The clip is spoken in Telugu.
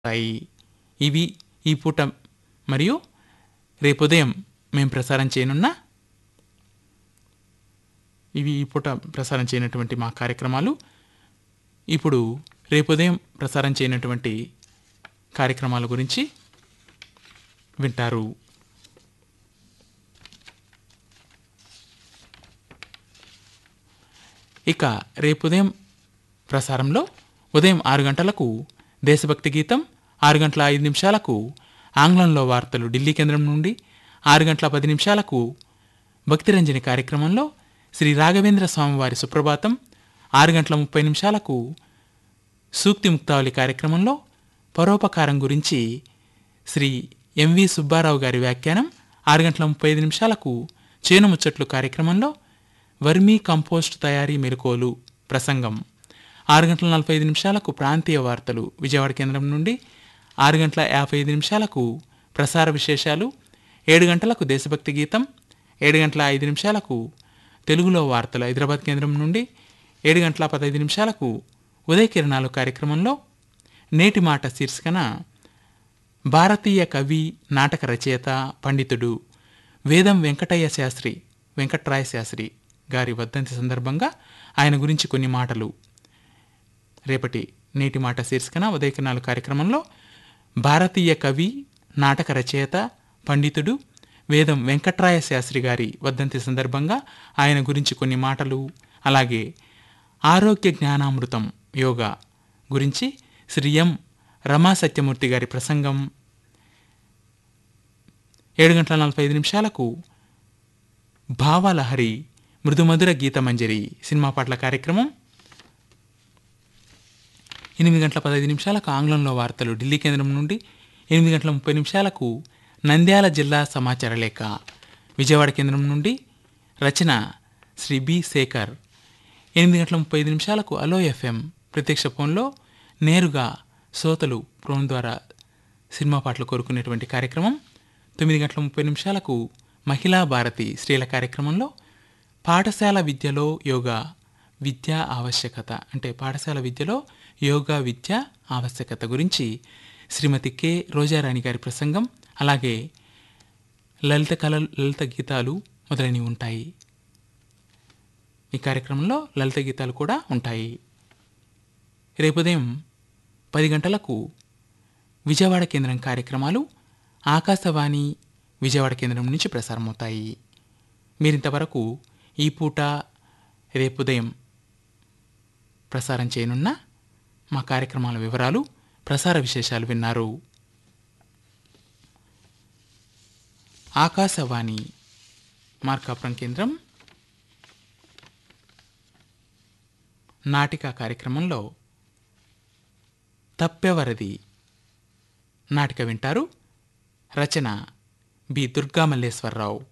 ఉంటాయి ఇవి ఈ పూట మరియు రేపు ఉదయం మేము ప్రసారం చేయనున్న ఇవి ఈ పూట ప్రసారం చేయనటువంటి మా కార్యక్రమాలు ఇప్పుడు రేపు ఉదయం ప్రసారం చేయనటువంటి కార్యక్రమాల గురించి వింటారు ఇక రేపు ఉదయం ప్రసారంలో ఉదయం ఆరు గంటలకు దేశభక్తి గీతం ఆరు గంటల ఐదు నిమిషాలకు ఆంగ్లంలో వార్తలు ఢిల్లీ కేంద్రం నుండి ఆరు గంటల పది నిమిషాలకు భక్తిరంజని కార్యక్రమంలో శ్రీ రాఘవేంద్ర స్వామివారి సుప్రభాతం ఆరు గంటల ముప్పై నిమిషాలకు సూక్తి ముక్తావళి కార్యక్రమంలో పరోపకారం గురించి శ్రీ ఎంవి సుబ్బారావు గారి వ్యాఖ్యానం ఆరు గంటల ముప్పై ఐదు నిమిషాలకు చేను ముచ్చట్లు కార్యక్రమంలో వర్మీ కంపోస్ట్ తయారీ మెలకువలు ప్రసంగం ఆరు గంటల నలభై ఐదు నిమిషాలకు ప్రాంతీయ వార్తలు విజయవాడ కేంద్రం నుండి ఆరు గంటల యాభై ఐదు నిమిషాలకు ప్రసార విశేషాలు ఏడు గంటలకు దేశభక్తి గీతం ఏడు గంటల ఐదు నిమిషాలకు తెలుగులో వార్తలు హైదరాబాద్ కేంద్రం నుండి ఏడు గంటల పదహైదు నిమిషాలకు ఉదయ కిరణాలు కార్యక్రమంలో నేటి మాట శీర్షికన భారతీయ కవి నాటక రచయిత పండితుడు వేదం వెంకటయ్య శాస్త్రి వెంకట్రాయ శాస్త్రి గారి వర్ధంతి సందర్భంగా ఆయన గురించి కొన్ని మాటలు రేపటి నేటి మాట శీర్షికన ఉదయకిరణాలు కార్యక్రమంలో భారతీయ కవి నాటక రచయిత పండితుడు వేదం వెంకట్రాయ శాస్త్రి గారి వర్ధంతి సందర్భంగా ఆయన గురించి కొన్ని మాటలు అలాగే ఆరోగ్య జ్ఞానామృతం యోగా గురించి శ్రీ ఎం రమా సత్యమూర్తి గారి ప్రసంగం ఏడు గంటల నలభై ఐదు నిమిషాలకు భావలహరి మృదుమధుర గీతమంజరి సినిమా పాటల కార్యక్రమం ఎనిమిది గంటల పదహైదు నిమిషాలకు ఆంగ్లంలో వార్తలు ఢిల్లీ కేంద్రం నుండి ఎనిమిది గంటల ముప్పై నిమిషాలకు నంద్యాల జిల్లా సమాచార లేఖ విజయవాడ కేంద్రం నుండి రచన శ్రీ బి శేఖర్ ఎనిమిది గంటల ముప్పై ఐదు నిమిషాలకు అలో ఎఫ్ఎం ప్రత్యక్ష ఫోన్లో నేరుగా శ్రోతలు ఫోన్ ద్వారా సినిమా పాటలు కోరుకునేటువంటి కార్యక్రమం తొమ్మిది గంటల ముప్పై నిమిషాలకు మహిళా భారతి స్త్రీల కార్యక్రమంలో పాఠశాల విద్యలో యోగా విద్యా ఆవశ్యకత అంటే పాఠశాల విద్యలో యోగా విద్య ఆవశ్యకత గురించి శ్రీమతి కె రోజారాణి గారి ప్రసంగం అలాగే లలిత కళ లలిత గీతాలు మొదలైనవి ఉంటాయి ఈ కార్యక్రమంలో లలిత గీతాలు కూడా ఉంటాయి రేపు ఉదయం పది గంటలకు విజయవాడ కేంద్రం కార్యక్రమాలు ఆకాశవాణి విజయవాడ కేంద్రం నుంచి ప్రసారమవుతాయి మీరింతవరకు ఈ పూట రేపు ఉదయం ప్రసారం చేయనున్న మా కార్యక్రమాల వివరాలు ప్రసార విశేషాలు విన్నారు ఆకాశవాణి మార్కాపురం కేంద్రం నాటిక కార్యక్రమంలో తప్పెవరది నాటిక వింటారు రచన బి దుర్గా మల్లేశ్వరరావు